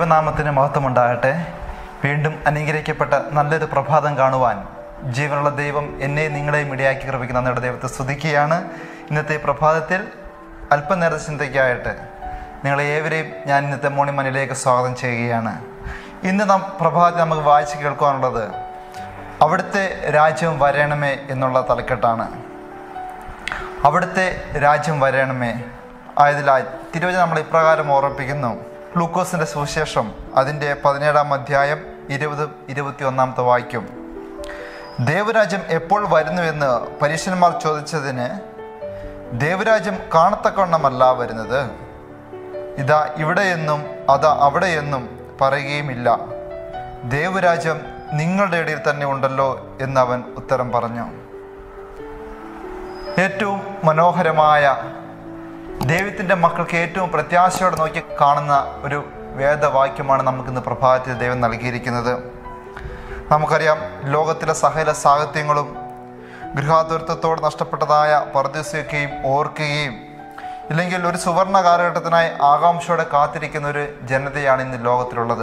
ദൈവനാമത്തിന് മഹത്വമുണ്ടാകട്ടെ വീണ്ടും അനുഗ്രഹിക്കപ്പെട്ട നല്ലൊരു പ്രഭാതം കാണുവാൻ ജീവനുള്ള ദൈവം എന്നെ നിങ്ങളെയും ഇടയാക്കി കൃപിക്കുന്ന നമ്മുടെ ദൈവത്തെ സ്തുതിക്കുകയാണ് ഇന്നത്തെ പ്രഭാതത്തിൽ അല്പനേര ചിന്തയ്ക്കായിട്ട് നിങ്ങളെ ഏവരെയും ഞാൻ ഇന്നത്തെ മോർണിംഗ് മണിയിലേക്ക് സ്വാഗതം ചെയ്യുകയാണ് ഇന്ന് നാം പ്രഭാതത്തിൽ നമുക്ക് വായിച്ച് കേൾക്കുവാനുള്ളത് അവിടുത്തെ രാജ്യം വരണമേ എന്നുള്ള തലക്കെട്ടാണ് അവിടുത്തെ രാജ്യം വരണമേ ആയതിലായി തിരുവചനം നമ്മൾ ഇപ്രകാരം ഓർമ്മിപ്പിക്കുന്നു ലൂക്കോസിന്റെ സുവിശേഷം അതിൻ്റെ പതിനേഴാം അധ്യായം ഇരുപതും ഇരുപത്തി ഒന്നാമത്തെ വാക്യം ദേവരാജ്യം എപ്പോൾ വരുന്നുവെന്ന് പരീക്ഷന്മാർ ചോദിച്ചതിന് ദേവരാജ്യം കാണത്തക്കവണ്ണമല്ല വരുന്നത് ഇതാ ഇവിടെയെന്നും അതാ അവിടെയെന്നും പറയുകയുമില്ല ദേവരാജ്യം നിങ്ങളുടെ ഇടയിൽ തന്നെ ഉണ്ടല്ലോ എന്നവൻ ഉത്തരം പറഞ്ഞു ഏറ്റവും മനോഹരമായ ദൈവത്തിൻ്റെ മക്കൾക്ക് ഏറ്റവും പ്രത്യാശയോടെ നോക്കി കാണുന്ന ഒരു വേദവാക്യമാണ് നമുക്കിന്ന് പ്രഭാതത്തിൽ ദൈവം നൽകിയിരിക്കുന്നത് നമുക്കറിയാം ലോകത്തിലെ സകല സാഹിത്യങ്ങളും ഗൃഹാതുരത്വത്തോട് നഷ്ടപ്പെട്ടതായ പർദീസയൊക്കെയും ഓർക്കുകയും ഇല്ലെങ്കിൽ ഒരു സുവർണ കാലഘട്ടത്തിനായി ആകാംക്ഷയോടെ കാത്തിരിക്കുന്ന ഒരു ജനതയാണ് ഇന്ന് ലോകത്തിലുള്ളത്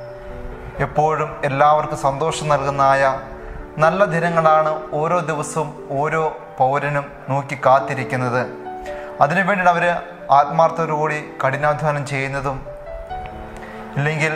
എപ്പോഴും എല്ലാവർക്കും സന്തോഷം നൽകുന്നതായ നല്ല ദിനങ്ങളാണ് ഓരോ ദിവസവും ഓരോ പൗരനും നോക്കി കാത്തിരിക്കുന്നത് അതിനുവേണ്ടി അവർ ആത്മാർത്ഥതയോടുകൂടി കഠിനാധ്വാനം ചെയ്യുന്നതും ഇല്ലെങ്കിൽ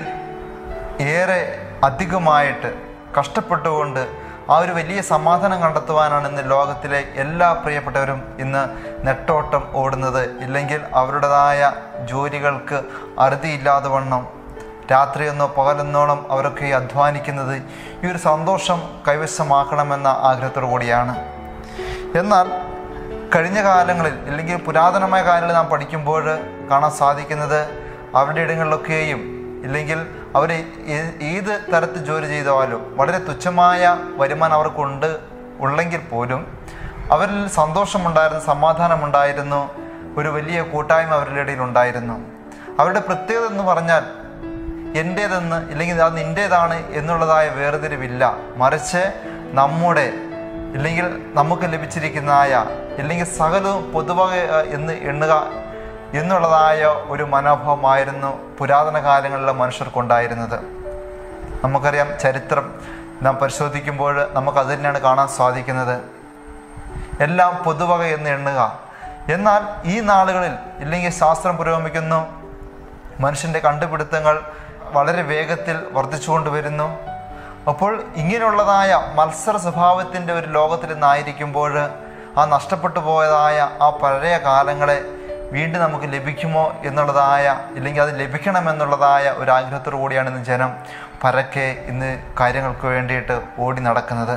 ഏറെ അധികമായിട്ട് കഷ്ടപ്പെട്ടുകൊണ്ട് ആ ഒരു വലിയ സമാധാനം കണ്ടെത്തുവാനാണ് ഇന്ന് ലോകത്തിലെ എല്ലാ പ്രിയപ്പെട്ടവരും ഇന്ന് നെട്ടോട്ടം ഓടുന്നത് ഇല്ലെങ്കിൽ അവരുടേതായ ജോലികൾക്ക് അറുതിയില്ലാതെ വണ്ണം രാത്രിയെന്നോ പകലെന്നോണം അവരൊക്കെ അധ്വാനിക്കുന്നത് ഈ ഒരു സന്തോഷം കൈവശമാക്കണമെന്ന ആഗ്രഹത്തോടു കൂടിയാണ് എന്നാൽ കഴിഞ്ഞ കാലങ്ങളിൽ അല്ലെങ്കിൽ പുരാതനമായ കാലങ്ങളിൽ നാം പഠിക്കുമ്പോൾ കാണാൻ സാധിക്കുന്നത് അവരുടെ ഇടങ്ങളിലൊക്കെയും ഇല്ലെങ്കിൽ അവർ ഏത് തരത്തിൽ ജോലി ചെയ്താലും വളരെ തുച്ഛമായ വരുമാനം അവർക്കുണ്ട് ഉള്ളെങ്കിൽ പോലും അവരിൽ സന്തോഷമുണ്ടായിരുന്നു സമാധാനമുണ്ടായിരുന്നു ഒരു വലിയ കൂട്ടായ്മ അവരുടെ ഇടയിൽ ഉണ്ടായിരുന്നു അവരുടെ പ്രത്യേകത എന്ന് പറഞ്ഞാൽ എൻ്റേതെന്ന് ഇല്ലെങ്കിൽ അത് നിൻ്റേതാണ് എന്നുള്ളതായ വേർതിരിവില്ല മറിച്ച് നമ്മുടെ ഇല്ലെങ്കിൽ നമുക്ക് ലഭിച്ചിരിക്കുന്നതായ ഇല്ലെങ്കിൽ സകലവും പൊതുവക എന്ന് എണ്ണുക എന്നുള്ളതായ ഒരു മനോഭാവമായിരുന്നു പുരാതന കാലങ്ങളിലെ മനുഷ്യർക്കുണ്ടായിരുന്നത് നമുക്കറിയാം ചരിത്രം നാം പരിശോധിക്കുമ്പോൾ നമുക്ക് അത് തന്നെയാണ് കാണാൻ സാധിക്കുന്നത് എല്ലാം പൊതുവക എന്ന് എണ്ണുക എന്നാൽ ഈ നാളുകളിൽ ഇല്ലെങ്കിൽ ശാസ്ത്രം പുരോഗമിക്കുന്നു മനുഷ്യൻ്റെ കണ്ടുപിടുത്തങ്ങൾ വളരെ വേഗത്തിൽ വർദ്ധിച്ചുകൊണ്ട് വരുന്നു അപ്പോൾ ഇങ്ങനെയുള്ളതായ മത്സര സ്വഭാവത്തിൻ്റെ ഒരു ലോകത്തിൽ നിന്നായിരിക്കുമ്പോൾ ആ നഷ്ടപ്പെട്ടു പോയതായ ആ പഴയ കാലങ്ങളെ വീണ്ടും നമുക്ക് ലഭിക്കുമോ എന്നുള്ളതായ ഇല്ലെങ്കിൽ അത് ലഭിക്കണമെന്നുള്ളതായ ഒരു ആഗ്രഹത്തോടു കൂടിയാണ് ഇന്ന് ജനം പരക്കെ ഇന്ന് കാര്യങ്ങൾക്ക് വേണ്ടിയിട്ട് ഓടി നടക്കുന്നത്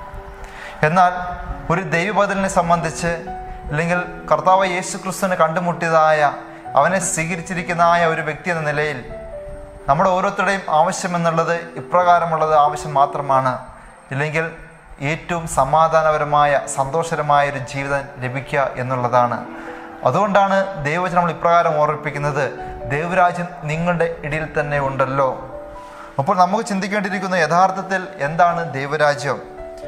എന്നാൽ ഒരു ദൈവബദലിനെ സംബന്ധിച്ച് അല്ലെങ്കിൽ കർത്താവ് യേശു ക്രിസ്തുവിനെ കണ്ടുമുട്ടിയതായ അവനെ സ്വീകരിച്ചിരിക്കുന്നതായ ഒരു വ്യക്തി എന്ന നിലയിൽ നമ്മുടെ ഓരോരുത്തരുടെയും ആവശ്യമെന്നുള്ളത് ഇപ്രകാരമുള്ളത് ആവശ്യം മാത്രമാണ് ഇല്ലെങ്കിൽ ഏറ്റവും സമാധാനപരമായ സന്തോഷകരമായ ഒരു ജീവിതം ലഭിക്കുക എന്നുള്ളതാണ് അതുകൊണ്ടാണ് ദൈവവചനം നമ്മൾ ഇപ്രകാരം ഓർമ്മിപ്പിക്കുന്നത് ദൈവരാജ്യം നിങ്ങളുടെ ഇടയിൽ തന്നെ ഉണ്ടല്ലോ അപ്പോൾ നമുക്ക് ചിന്തിക്കേണ്ടിയിരിക്കുന്ന യഥാർത്ഥത്തിൽ എന്താണ് ദൈവരാജ്യം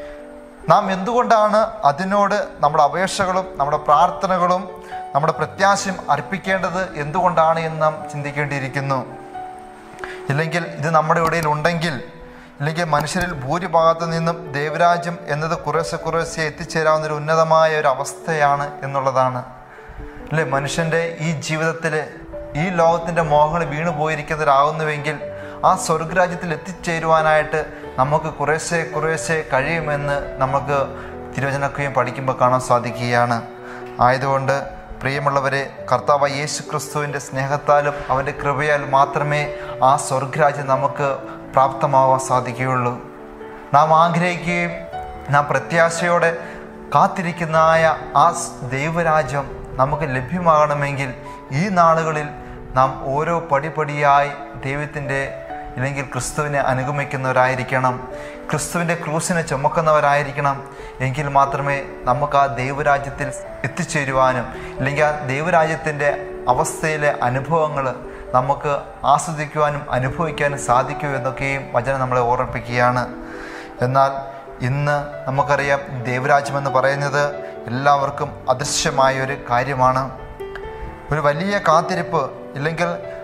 നാം എന്തുകൊണ്ടാണ് അതിനോട് നമ്മുടെ അപേക്ഷകളും നമ്മുടെ പ്രാർത്ഥനകളും നമ്മുടെ പ്രത്യാശയും അർപ്പിക്കേണ്ടത് എന്തുകൊണ്ടാണ് എന്ന് നാം ചിന്തിക്കേണ്ടിയിരിക്കുന്നു ഇല്ലെങ്കിൽ ഇത് നമ്മുടെ ഇടയിൽ ഉണ്ടെങ്കിൽ ഇല്ലെങ്കിൽ മനുഷ്യരിൽ ഭൂരിഭാഗത്തു നിന്നും ദൈവരാജ്യം എന്നത് കുറേശ്ശെ കുറേശ്ശെ എത്തിച്ചേരാവുന്ന ഒരു ഉന്നതമായ ഒരു അവസ്ഥയാണ് എന്നുള്ളതാണ് അല്ലേ മനുഷ്യൻ്റെ ഈ ജീവിതത്തിൽ ഈ ലോകത്തിൻ്റെ മോഹങ്ങൾ വീണു പോയിരിക്കുന്നവരാകുന്നുവെങ്കിൽ ആ സ്വർഗരാജ്യത്തിൽ എത്തിച്ചേരുവാനായിട്ട് നമുക്ക് കുറേശ്ശെ കുറേശ്ശെ കഴിയുമെന്ന് നമുക്ക് തിരുവചനക്കുകയും പഠിക്കുമ്പോൾ കാണാൻ സാധിക്കുകയാണ് ആയതുകൊണ്ട് പ്രിയമുള്ളവരെ കർത്താവ് യേശു ക്രിസ്തുവിൻ്റെ സ്നേഹത്താലും അവൻ്റെ കൃപയാലും മാത്രമേ ആ സ്വർഗരാജ്യം നമുക്ക് പ്രാപ്തമാവാൻ സാധിക്കുകയുള്ളൂ നാം ആഗ്രഹിക്കുകയും നാം പ്രത്യാശയോടെ കാത്തിരിക്കുന്നതായ ആ ദൈവരാജ്യം നമുക്ക് ലഭ്യമാകണമെങ്കിൽ ഈ നാളുകളിൽ നാം ഓരോ പടിപടിയായി ദൈവത്തിൻ്റെ ഇല്ലെങ്കിൽ ക്രിസ്തുവിനെ അനുഗമിക്കുന്നവരായിരിക്കണം ക്രിസ്തുവിൻ്റെ ക്രൂസിനെ ചുമക്കുന്നവരായിരിക്കണം എങ്കിൽ മാത്രമേ നമുക്ക് ആ ദൈവരാജ്യത്തിൽ എത്തിച്ചേരുവാനും ഇല്ലെങ്കിൽ ആ ദൈവരാജ്യത്തിൻ്റെ അവസ്ഥയിലെ അനുഭവങ്ങൾ നമുക്ക് ആസ്വദിക്കുവാനും അനുഭവിക്കാനും സാധിക്കൂ എന്നൊക്കെയും വചനം നമ്മളെ ഓർമ്മിപ്പിക്കുകയാണ് എന്നാൽ ഇന്ന് നമുക്കറിയാം ദൈവരാജ്യമെന്ന് പറയുന്നത് എല്ലാവർക്കും അദൃശ്യമായ ഒരു കാര്യമാണ് ഒരു വലിയ കാത്തിരിപ്പ് ഇല്ലെങ്കിൽ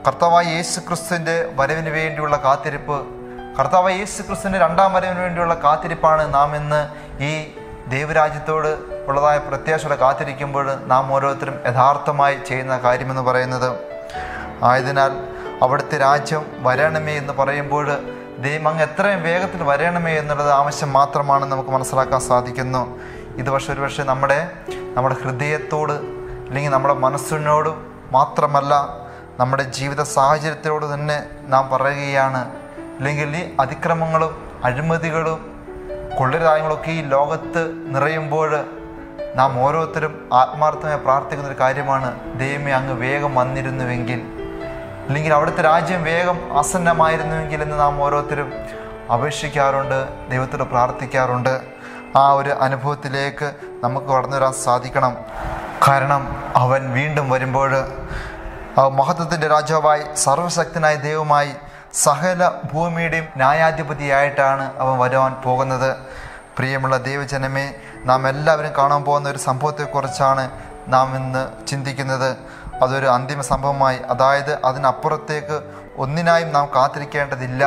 കർത്താവായ യേശു ക്രിസ്തുവിൻ്റെ വരവിന് വേണ്ടിയുള്ള കാത്തിരിപ്പ് കർത്താവായ യേശു ക്രിസ്തുവിൻ്റെ രണ്ടാം വരവിന് വേണ്ടിയുള്ള കാത്തിരിപ്പാണ് നാം ഇന്ന് ഈ ദൈവരാജ്യത്തോട് ഉള്ളതായ പ്രത്യാശയോടെ കാത്തിരിക്കുമ്പോൾ നാം ഓരോരുത്തരും യഥാർത്ഥമായി ചെയ്യുന്ന കാര്യമെന്ന് പറയുന്നത് ആയതിനാൽ അവിടുത്തെ രാജ്യം വരണമേ എന്ന് പറയുമ്പോൾ ദൈവം അങ്ങ് എത്രയും വേഗത്തിൽ വരണമേ എന്നുള്ളത് ആവശ്യം മാത്രമാണ് നമുക്ക് മനസ്സിലാക്കാൻ സാധിക്കുന്നു ഇത് പക്ഷെ ഒരുപക്ഷെ നമ്മുടെ നമ്മുടെ ഹൃദയത്തോട് അല്ലെങ്കിൽ നമ്മുടെ മനസ്സിനോട് മാത്രമല്ല നമ്മുടെ ജീവിത സാഹചര്യത്തിനോട് തന്നെ നാം പറയുകയാണ് അല്ലെങ്കിൽ ഈ അതിക്രമങ്ങളും അഴിമതികളും കൊള്ളരായങ്ങളൊക്കെ ഈ ലോകത്ത് നിറയുമ്പോൾ നാം ഓരോരുത്തരും ആത്മാർത്ഥമായി പ്രാർത്ഥിക്കുന്ന ഒരു കാര്യമാണ് ദൈവമേ അങ്ങ് വേഗം വന്നിരുന്നുവെങ്കിൽ അല്ലെങ്കിൽ അവിടുത്തെ രാജ്യം വേഗം ആസന്നമായിരുന്നുവെങ്കിൽ എന്ന് നാം ഓരോരുത്തരും അപേക്ഷിക്കാറുണ്ട് ദൈവത്തോട് പ്രാർത്ഥിക്കാറുണ്ട് ആ ഒരു അനുഭവത്തിലേക്ക് നമുക്ക് കടന്നു വരാൻ സാധിക്കണം കാരണം അവൻ വീണ്ടും വരുമ്പോൾ ആ മഹത്വത്തിൻ്റെ രാജാവായി സർവശക്തനായ ദൈവമായി സകല ഭൂമിയുടെയും ന്യായാധിപതിയായിട്ടാണ് അവൻ വരുവാൻ പോകുന്നത് പ്രിയമുള്ള ദൈവജനമേ നാം എല്ലാവരും കാണാൻ പോകുന്ന ഒരു സംഭവത്തെക്കുറിച്ചാണ് നാം ഇന്ന് ചിന്തിക്കുന്നത് അതൊരു അന്തിമ സംഭവമായി അതായത് അതിനപ്പുറത്തേക്ക് ഒന്നിനായും നാം കാത്തിരിക്കേണ്ടതില്ല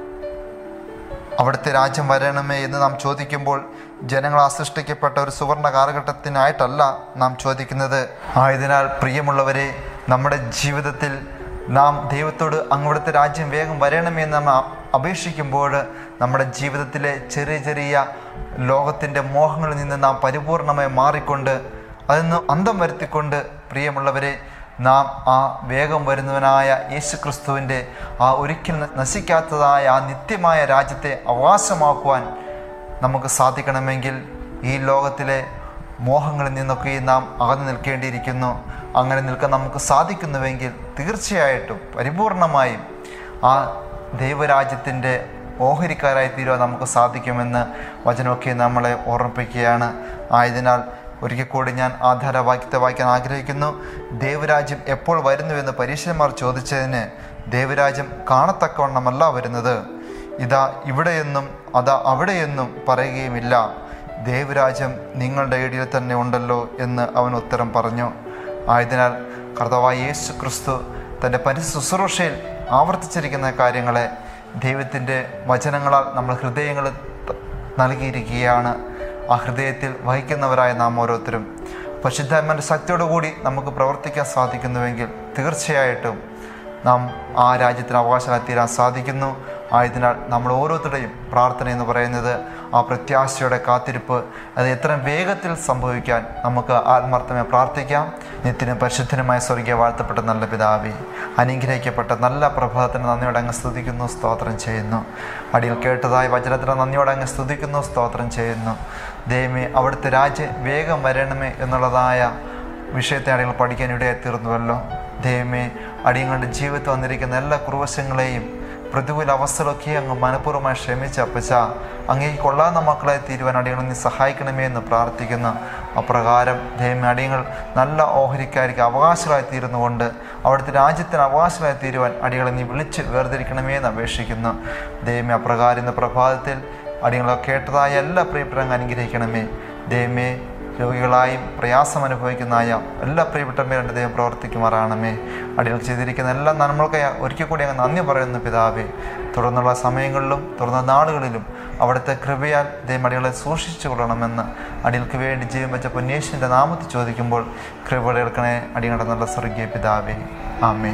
അവിടുത്തെ രാജ്യം വരണമേ എന്ന് നാം ചോദിക്കുമ്പോൾ ജനങ്ങൾ സൃഷ്ടിക്കപ്പെട്ട ഒരു സുവർണ കാലഘട്ടത്തിനായിട്ടല്ല നാം ചോദിക്കുന്നത് ആയതിനാൽ പ്രിയമുള്ളവരെ നമ്മുടെ ജീവിതത്തിൽ നാം ദൈവത്തോട് അങ്ങോടത്തെ രാജ്യം വേഗം വരണമേ എന്ന് നാം അപേക്ഷിക്കുമ്പോൾ നമ്മുടെ ജീവിതത്തിലെ ചെറിയ ചെറിയ ലോകത്തിൻ്റെ മോഹങ്ങളിൽ നിന്ന് നാം പരിപൂർണമായി മാറിക്കൊണ്ട് അതിൽ നിന്ന് അന്തം വരുത്തിക്കൊണ്ട് പ്രിയമുള്ളവരെ നാം ആ വേഗം വരുന്നവനായ യേശു ക്രിസ്തുവിൻ്റെ ആ ഒരിക്കലും നശിക്കാത്തതായ ആ നിത്യമായ രാജ്യത്തെ അവകാശമാക്കുവാൻ നമുക്ക് സാധിക്കണമെങ്കിൽ ഈ ലോകത്തിലെ മോഹങ്ങളിൽ നിന്നൊക്കെ നാം അകന്നു നിൽക്കേണ്ടിയിരിക്കുന്നു അങ്ങനെ നിൽക്കാൻ നമുക്ക് സാധിക്കുന്നുവെങ്കിൽ തീർച്ചയായിട്ടും പരിപൂർണമായും ആ ദൈവരാജ്യത്തിൻ്റെ ഓഹരിക്കാരായി തീരുവാൻ നമുക്ക് സാധിക്കുമെന്ന് വചനമൊക്കെ നമ്മളെ ഓർമ്മിപ്പിക്കുകയാണ് ആയതിനാൽ ഒരിക്കൽ കൂടി ഞാൻ ആധാരവാക്യത്തെ വായിക്കാൻ ആഗ്രഹിക്കുന്നു ദൈവരാജ്യം എപ്പോൾ വരുന്നുവെന്ന് പരീക്ഷന്മാർ ചോദിച്ചതിന് ദൈവരാജ്യം കാണത്തക്കവണ്ണമല്ല വരുന്നത് ഇതാ ഇവിടെയെന്നും അതാ അവിടെയെന്നും പറയുകയുമില്ല ദൈവരാജ്യം നിങ്ങളുടെ ഇടയിൽ തന്നെ ഉണ്ടല്ലോ എന്ന് അവൻ ഉത്തരം പറഞ്ഞു ആയതിനാൽ കർത്താവായ യേശു ക്രിസ്തു തൻ്റെ പരിശു ശുശ്രൂഷയിൽ ആവർത്തിച്ചിരിക്കുന്ന കാര്യങ്ങളെ ദൈവത്തിൻ്റെ വചനങ്ങളാൽ നമ്മൾ ഹൃദയങ്ങൾ നൽകിയിരിക്കുകയാണ് ആ ഹൃദയത്തിൽ വഹിക്കുന്നവരായ നാം ഓരോരുത്തരും പരിശുദ്ധാത്മാൻ്റെ ശക്തിയോടുകൂടി നമുക്ക് പ്രവർത്തിക്കാൻ സാധിക്കുന്നുവെങ്കിൽ തീർച്ചയായിട്ടും നാം ആ രാജ്യത്തിന് അവകാശമായി തീരാൻ സാധിക്കുന്നു ആയതിനാൽ നമ്മൾ ഓരോരുത്തരുടെയും പ്രാർത്ഥന എന്ന് പറയുന്നത് ആ പ്രത്യാശയുടെ കാത്തിരിപ്പ് അത് എത്രയും വേഗത്തിൽ സംഭവിക്കാൻ നമുക്ക് ആത്മാർത്ഥമായി പ്രാർത്ഥിക്കാം നിത്യനും പരിശുദ്ധനുമായ സ്വർഗീയ വാഴ്ത്തപ്പെട്ട നല്ല പിതാവി അനുഗ്രഹിക്കപ്പെട്ട നല്ല പ്രഭാതത്തിന് നന്ദിയോടെ അങ്ങ് സ്തുതിക്കുന്നു സ്തോത്രം ചെയ്യുന്നു അടിയിൽ കേട്ടതായ വചനത്തിന് നന്ദിയോടെ അങ്ങ് സ്തുതിക്കുന്നു സ്തോത്രം ചെയ്യുന്നു ദൈവമേ അവിടുത്തെ രാജ്യം വേഗം വരണമേ എന്നുള്ളതായ വിഷയത്തെ അടികൾ പഠിക്കാൻ ഇടയായി തീർന്നുവല്ലോ ദൈവമേ അടിയങ്ങളുടെ ജീവിതത്തിൽ വന്നിരിക്കുന്ന എല്ലാ കുറുവശങ്ങളെയും പ്രതികൂല അവസ്ഥകളൊക്കെ അങ്ങ് മനഃപൂർവ്വമായി ക്ഷമിച്ച അപ്പച്ച അങ്ങേക്ക് കൊള്ളാവുന്ന മക്കളായി തീരുവാൻ അടിയങ്ങൾ നീ സഹായിക്കണമേ എന്ന് പ്രാർത്ഥിക്കുന്നു അപ്രകാരം ദൈവമേ അടിയങ്ങൾ നല്ല ഓഹരിക്കാർക്ക് അവകാശങ്ങളായി തീരുന്നുകൊണ്ട് അവിടുത്തെ രാജ്യത്തിന് അവകാശമായി തീരുവാൻ അടികളെ നീ വിളിച്ച് വേർതിരിക്കണമേ എന്ന് അപേക്ഷിക്കുന്നു ദൈവമേ അപ്രകാരം ഇന്ന് പ്രഭാതത്തിൽ അടിയങ്ങളെ കേട്ടതായ എല്ലാ പ്രിയപ്പെട്ടവരും അനുഗ്രഹിക്കണമേ ദൈവമേ രോഗികളായും പ്രയാസം അനുഭവിക്കുന്നതായ എല്ലാ പ്രിയപ്പെട്ടവരുടെ ദൈവം പ്രവർത്തിക്കുമാറാണമേ അടികൾ ചെയ്തിരിക്കുന്ന എല്ലാ നന്മകൾക്കായി ഒരിക്കൽ കൂടി അങ്ങ് നന്ദി പറയുന്നു പിതാവേ തുടർന്നുള്ള സമയങ്ങളിലും തുടർന്ന നാളുകളിലും അവിടുത്തെ കൃപയാൽ ദൈവം അടികളെ സൂക്ഷിച്ചു കൊള്ളണമെന്ന് അടികൾക്ക് വേണ്ടി ജീവൻ വെച്ച പൊന്നേശിൻ്റെ നാമത്തിൽ ചോദിക്കുമ്പോൾ കൃപ എടുക്കണേ അടികളുടെ നല്ല സ്വർഗീയ പിതാവേ ആമേ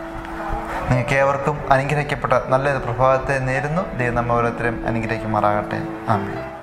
നിങ്ങൾക്ക് ഏവർക്കും അനുഗ്രഹിക്കപ്പെട്ട നല്ലൊരു പ്രഭാതത്തെ നേരുന്നു ദൈവം നമ്മ ഓരോരുത്തരും അനുഗ്രഹിക്കുമാറാകട്ടെ ആമേ